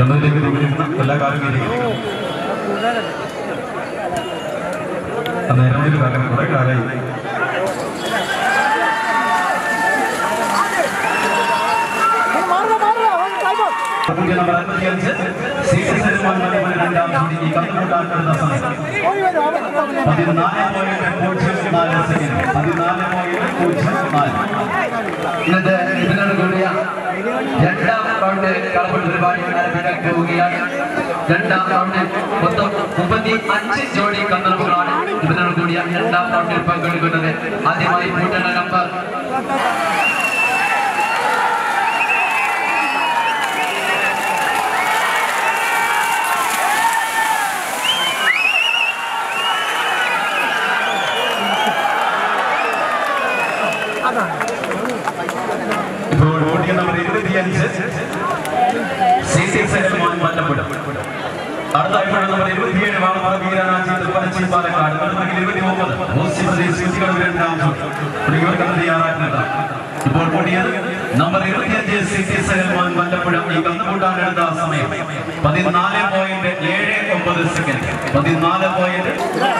കണ്ണൂരിലേക്ക് തിരിക്കുന്ന എല്ലാ കാലങ്ങളിലും നേരം കാലം കുറെ കാലമായി പൂജ്യം നമ്പർ അൻപത്തിയഞ്ച് സി സി സൽമാൻ മണിമൽ രണ്ടാം ജോഡി ഈ കന്നുകൂട്ടാൻ കിടന്ന സമയം പതിനാല് പോയിന്റ് പൂജ്യം നാല് സെക്കൻഡ് പതിനാല് പോയിന്റ് പൂജ്യം നാല് ഇന്നത്തെ ഇതിനോട് കൂടിയ രണ്ടാം റൗണ്ട് കളപ്പുള്ള പരിപാടി ആരംഭിക്കാൻ പോവുകയാണ് രണ്ടാം റൗണ്ടിൽ മൊത്തം മുപ്പത്തി അഞ്ച് ജോഡി കന്നറമ്പുകളാണ് ഇതിനോട് കൂടിയ രണ്ടാം റൗണ്ടിൽ പങ്കെടുക്കുന്നത് ആദ്യമായി കൂട്ടേണ്ട നമ്പർ ഇപ്പോൾ ഓടിയ നമ്പർ ഇരുപത്തിയഞ്ച് സി സി സൽമാൻ മല്ലപ്പുഴ അടുത്തായിട്ടുള്ള നമ്പർ ഇരുപത്തിയേഴ് വാളപ്പാറ വീരാനാജി തൃപ്പനച്ചി പാലക്കാട് നമ്പർ ഇരുപത്തി ഒമ്പത് ഓസി പ്രദേശ് കുറ്റികൾ രണ്ടാം ഇവർക്ക് തയ്യാറാക്കുന്നത് ഇപ്പോൾ ഓടിയത് നമ്പർ ഇരുപത്തിയഞ്ച് സി സി സൽമാൻ മല്ലപ്പുഴ ഈ കന്നുകൂട്ടാനെടുത്ത സമയം പതിനാല് പോയിന്റ് ഏഴ് ഒമ്പത് സെക്കൻഡ് പതിനാല് പോയിന്റ്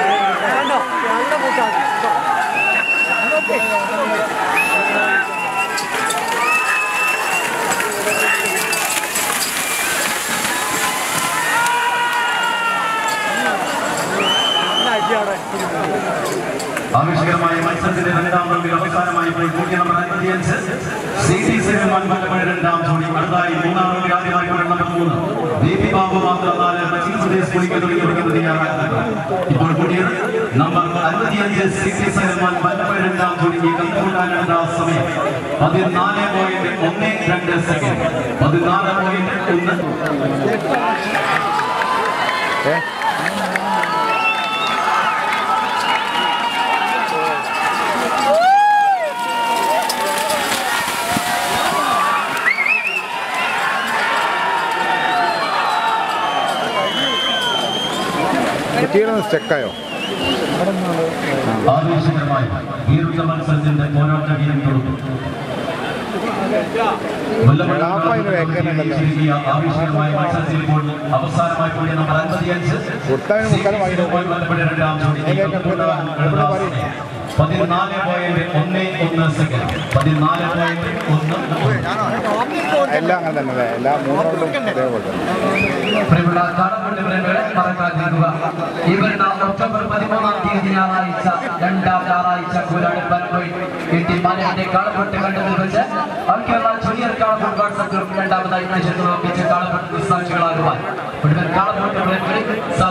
ആവേശകരമായ മത്സരത്തിന്റെ രണ്ടാം റൗണ്ടിൽ അവസാനമായി പോയി കൂടിയ നമ്പർ അൻപത്തിയഞ്ച് സി ടി സൽമാൻ മല്ലപ്പുഴ രണ്ടാം ജോഡി അടുത്തായി മൂന്നാം റൗണ്ടിൽ ആദ്യമായി പോയ നമ്പർ മൂന്ന് ദീപി ബാബു മാത്രം നാല് മച്ചിൽ സുരേഷ് കുളിക്ക് തുടങ്ങിയിരിക്കുന്നത് തയ്യാറാക്കുന്നത് ഇപ്പോൾ കൂടിയത് നമ്പർ അൻപത്തിയഞ്ച് സി ടി സൽമാൻ മല്ലപ്പുഴ രണ്ടാം ജോഡി ഈ കണ്ടുകൂട്ടാനെടുത്ത സമയം പതിനാല് പോയിന്റ് ഒന്ന് രണ്ട് സെക്കൻഡ് പതിനാല് പോയിന്റ് ഒന്ന് കുട്ടികളൊന്ന് സ്റ്റക്കായോ ആവേശകരമായി ഈർച്ച മത്സരത്തിന്റെ പോരാട്ട വീരം കൊടുത്തു ആവേശകരമായ മത്സരത്തിൽ ഇപ്പോൾ അവസാനമായി കൂടിയ നമ്പർ അൻപത്തിയഞ്ച് കൊടുത്തവന് മുക്കാലും വാങ്ങിയിട്ട് രണ്ടാം ജോഡി പതിനാല് പോയിന്റ് ഒന്ന് ഒന്ന് സെക്കൻഡ് പതിനാല് പോയിന്റ് ഒന്ന് എല്ലാം അങ്ങനെ തന്നെ അല്ലേ എല്ലാ മൂന്ന് റൗണ്ടും അതേപോലെ തന്നെ പ്രിയമുള്ള കാണപ്പെട്ട പ്രേമികളെ മറക്കാതിരിക്കുക ഈ വരുന്ന ഒക്ടോബർ പതിമൂന്നാം തീയതി ഞായറാഴ്ച രണ്ടാം ഞായറാഴ്ച കൂരാട് പരമ്പൊഴി എട്ടി മലയുടെ കാളപ്പെട്ട് കണ്ടതിൽ വെച്ച് കേരള ജൂനിയർ കാളപ്പെട്ട് വാട്സപ്പ് ഗ്രൂപ്പ് രണ്ടാമതായി മത്സരത്തിൽ ഒപ്പിച്ച് കാളപ്പെട്ട് സാക്ഷികളാകുവാൻ മുഴുവൻ കാളപ്പെട്ട് പ്രേമികളെ